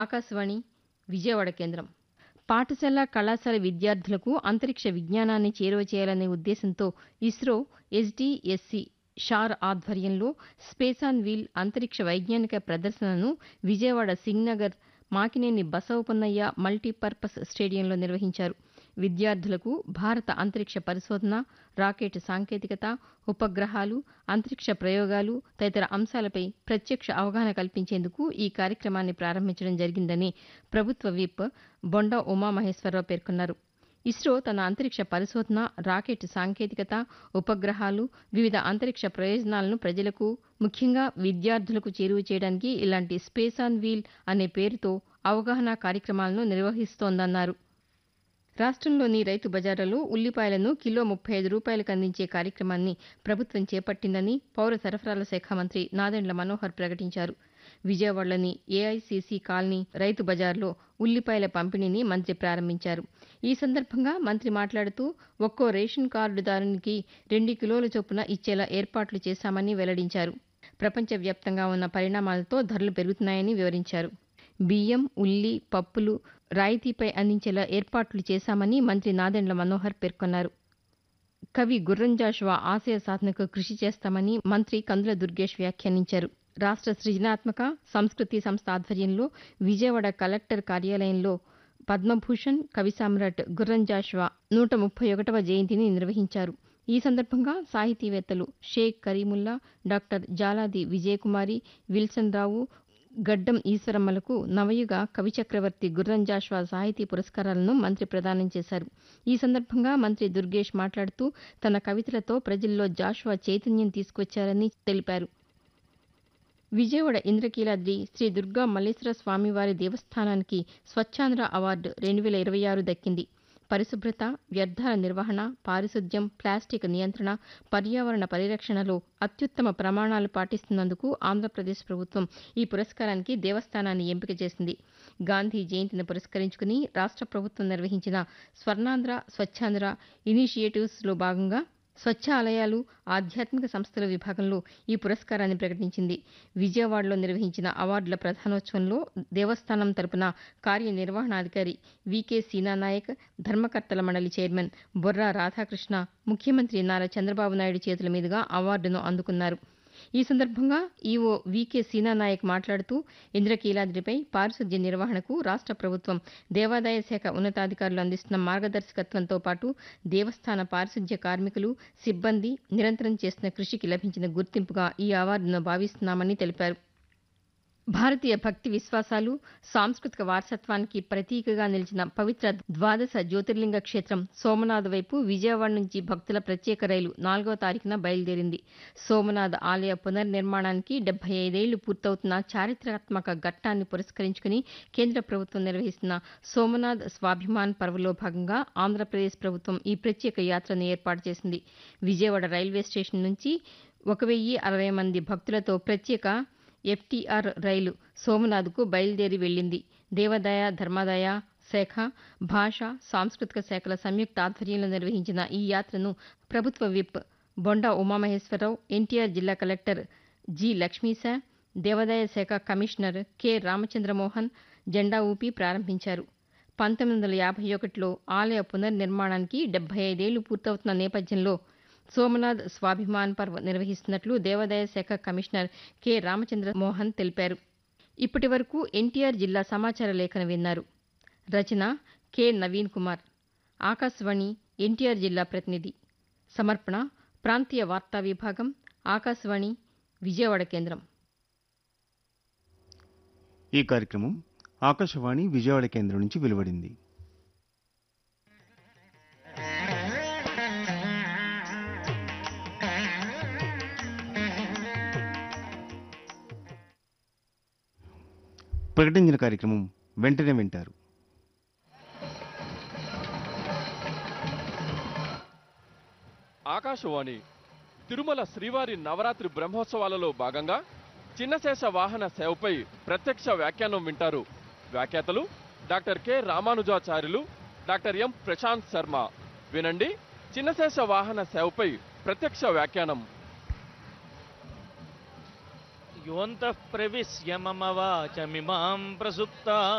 ఆకాశవాణి విజయవాడ కేంద్రం పాఠశాల కళాశాల విద్యార్థులకు అంతరిక్ష విజ్ఞానాన్ని చేరువ చేయాలనే ఉద్దేశంతో ఇస్రో ఎస్డీఎస్సీ షార్ ఆధ్వర్యంలో స్పేస్ ఆన్ వీల్ అంతరిక్ష వైజ్ఞానిక ప్రదర్శనను విజయవాడ సింగ్నగర్ మాకినేని బసవపున్నయ్య మల్టీపర్పస్ స్టేడియంలో నిర్వహించారు విద్యార్థులకు భారత అంతరిక్ష పరిశోధన రాకెట్ సాంకేతికత ఉపగ్రహాలు అంతరిక్ష ప్రయోగాలు తదితర అంశాలపై ప్రత్యక్ష అవగాహన కల్పించేందుకు ఈ కార్యక్రమాన్ని ప్రారంభించడం జరిగిందని ప్రభుత్వ విప్ బొండా ఉమామహేశ్వరరావు పేర్కొన్నారు ఇస్రో తన అంతరిక్ష పరిశోధన రాకెట్ సాంకేతికత ఉపగ్రహాలు వివిధ అంతరిక్ష ప్రయోజనాలను ప్రజలకు ముఖ్యంగా విద్యార్థులకు చేరువ చేయడానికి ఇలాంటి స్పేస్ ఆన్ వీల్ అనే పేరుతో అవగాహన కార్యక్రమాలను నిర్వహిస్తోందన్నారు రాష్ట్రంలోని రైతు బజార్లలో ఉల్లిపాయలను కిలో ముప్పై ఐదు రూపాయలకు అందించే కార్యక్రమాన్ని ప్రభుత్వం చేపట్టిందని పౌర సరఫరాల శాఖ మంత్రి నాదెండ్ల మనోహర్ ప్రకటించారు విజయవాడలోని ఏఐసీసీ కాలనీ రైతు బజార్లో ఉల్లిపాయల పంపిణీని మంత్రి ప్రారంభించారు ఈ సందర్భంగా మంత్రి మాట్లాడుతూ ఒక్కో రేషన్ కార్డుదారునికి రెండు కిలోల చొప్పున ఇచ్చేలా ఏర్పాట్లు చేశామని వెల్లడించారు ప్రపంచవ్యాప్తంగా ఉన్న పరిణామాలతో ధరలు పెరుగుతున్నాయని వివరించారు బియ్యం ఉల్లి పప్పులు రాయితీపై అందించేలా ఏర్పాట్లు చేశామని మంత్రి నాదెండ్ల మనోహర్ పేర్కొన్నారు కవి గుర్రం జాషువా ఆశయ సాధనకు కృషి చేస్తామని మంత్రి కందుల దుర్గేష్ వ్యాఖ్యానించారు రాష్ట్ర సృజనాత్మక సంస్కృతి సంస్థ ఆధ్వర్యంలో విజయవాడ కలెక్టర్ కార్యాలయంలో పద్మభూషణ్ కవి సామ్రాట్ గుర్రం జాషువా నూట ముప్పై ఒకటవ జయంతిని నిర్వహించారు ఈ సందర్భంగా సాహితీవేత్తలు షేక్ కరీముల్లా డాక్టర్ జాలాది విజయకుమారి విల్సన్ రావు గడ్డం ఈశ్వరమ్మలకు నవయుగ కవి చక్రవర్తి గుర్రం జాషువా సాహితీ పురస్కారాలను మంత్రి ప్రదానం చేశారు ఈ సందర్భంగా మంత్రి దుర్గేష్ మాట్లాడుతూ తన కవితలతో ప్రజల్లో జాషువా చైతన్యం తీసుకొచ్చారని తెలిపారు విజయవాడ ఇంద్రకీలాద్రి శ్రీ దుర్గా మల్లేశ్వర స్వామివారి దేవస్థానానికి స్వచ్ఛాంధ్ర అవార్డు రెండు వేల ఇరవై ఆరు దక్కింది పరిశుభ్రత వ్యర్థాల నిర్వహణ పారిశుద్ధ్యం ప్లాస్టిక్ నియంత్రణ పర్యావరణ పరిరక్షణలో అత్యుత్తమ ప్రమాణాలు పాటిస్తున్నందుకు ఆంధ్రప్రదేశ్ ప్రభుత్వం ఈ పురస్కారానికి దేవస్థానాన్ని ఎంపిక చేసింది గాంధీ జయంతిని పురస్కరించుకుని రాష్ట్ర ప్రభుత్వం నిర్వహించిన స్వర్ణాంధ్ర స్వచ్ఛాంధ్ర ఇనిషియేటివ్స్లో భాగంగా స్వచ్ఛ ఆలయాలు ఆధ్యాత్మిక సంస్థల విభాగంలో ఈ పురస్కారాన్ని ప్రకటించింది విజయవాడలో నిర్వహించిన అవార్డుల ప్రధానోత్సవంలో దేవస్థానం తరపున కార్యనిర్వహణాధికారి వికే సీనానాయక్ ధర్మకర్తల మండలి చైర్మన్ బొర్రా రాధాకృష్ణ ముఖ్యమంత్రి నారా చంద్రబాబు నాయుడు చేతుల మీదుగా అవార్డును అందుకున్నారు ఈ సందర్భంగా ఈవో వికే సీనానాయక్ మాట్లాడుతూ ఇంద్రకీలాద్రిపై పారిశుద్ధ్య నిర్వహణకు రాష్ట్ర ప్రభుత్వం దేవాదాయ శాఖ ఉన్నతాధికారులు అందిస్తున్న మార్గదర్శకత్వంతో పాటు దేవస్థాన పారిశుద్ధ్య కార్మికులు సిబ్బంది నిరంతరం చేస్తున్న కృషికి లభించిన గుర్తింపుగా ఈ అవార్డును భావిస్తున్నామని తెలిపారు భారతీయ భక్తి విశ్వాసాలు సాంస్కృతిక వారసత్వానికి ప్రతీకగా నిలిచిన పవిత్ర ద్వాదశ జ్యోతిర్లింగ క్షేత్రం సోమనాథ్ వైపు విజయవాడ నుంచి భక్తుల ప్రత్యేక రైలు నాలుగవ తారీఖున బయలుదేరింది సోమనాథ్ ఆలయ పునర్నిర్మాణానికి డెబ్బై ఐదేళ్లు పూర్తవుతున్న చారిత్రాత్మక ఘట్టాన్ని పురస్కరించుకుని కేంద్ర ప్రభుత్వం నిర్వహిస్తున్న సోమనాథ్ స్వాభిమాన్ పర్వలో భాగంగా ఆంధ్రప్రదేశ్ ప్రభుత్వం ఈ ప్రత్యేక యాత్రను ఏర్పాటు చేసింది విజయవాడ రైల్వే స్టేషన్ నుంచి ఒక వెయ్యి అరవై మంది భక్తులతో ప్రత్యేక ఎఫ్టీఆర్ రైలు సోమనాథ్కు బయలుదేరి వెళ్లింది దేవాదాయ ధర్మాదాయ శాఖ భాష సాంస్కృతిక శాఖల సంయుక్త ఆధ్వర్యంలో నిర్వహించిన ఈ యాత్రను ప్రభుత్వ విప్ బొండా ఉమామహేశ్వరరావు ఎన్టీఆర్ జిల్లా కలెక్టర్ జి లక్ష్మీశా దేవాదాయ శాఖ కమిషనర్ కె రామచంద్రమోహన్ జెండా ఊపి ప్రారంభించారు పంతొమ్మిది వందల యాభై ఒకటిలో ఆలయ పునర్నిర్మాణానికి డెబ్బై ఐదేళ్లు పూర్తవుతున్న నేపథ్యంలో సోమనాథ్ స్వాభిమాన్ పర్వ్ నిర్వహిస్తున్నట్లు దేవాదాయ శాఖ కమిషనర్ కె రామచంద్ర మోహన్ తెలిపారు ఇప్పటి వరకు ఎన్టీఆర్ జిల్లా సమాచార లేఖను విన్నారు రచన కె నవీన్ కుమార్ ఆకాశవాణి ఎన్టీఆర్ జిల్లా ప్రతినిధి సమర్పణ ప్రాంతీయ వార్తా విభాగం ఆకాశవాణి విజయవాడ కేంద్రం ఈ కార్యక్రమం ఆకాశవాణి విజయవాడ కేంద్రం నుంచి వెలువడింది ప్రకటించిన కార్యక్రమం వెంటనే వింటారు ఆకాశవాణి తిరుమల శ్రీవారి నవరాత్రి బ్రహ్మోత్సవాలలో భాగంగా చిన్నశేష వాహన సేవపై ప్రత్యక్ష వ్యాఖ్యానం వింటారు వ్యాఖ్యాతలు doctor K Ramanujacharyulu doctor M Prashant Sharma వినండి చిన్నశేష వాహన సేవపై ప్రత్యక్ష వ్యాఖ్యానం योऽन्तः प्रविश्य मम वाचमिमां प्रसुप्ता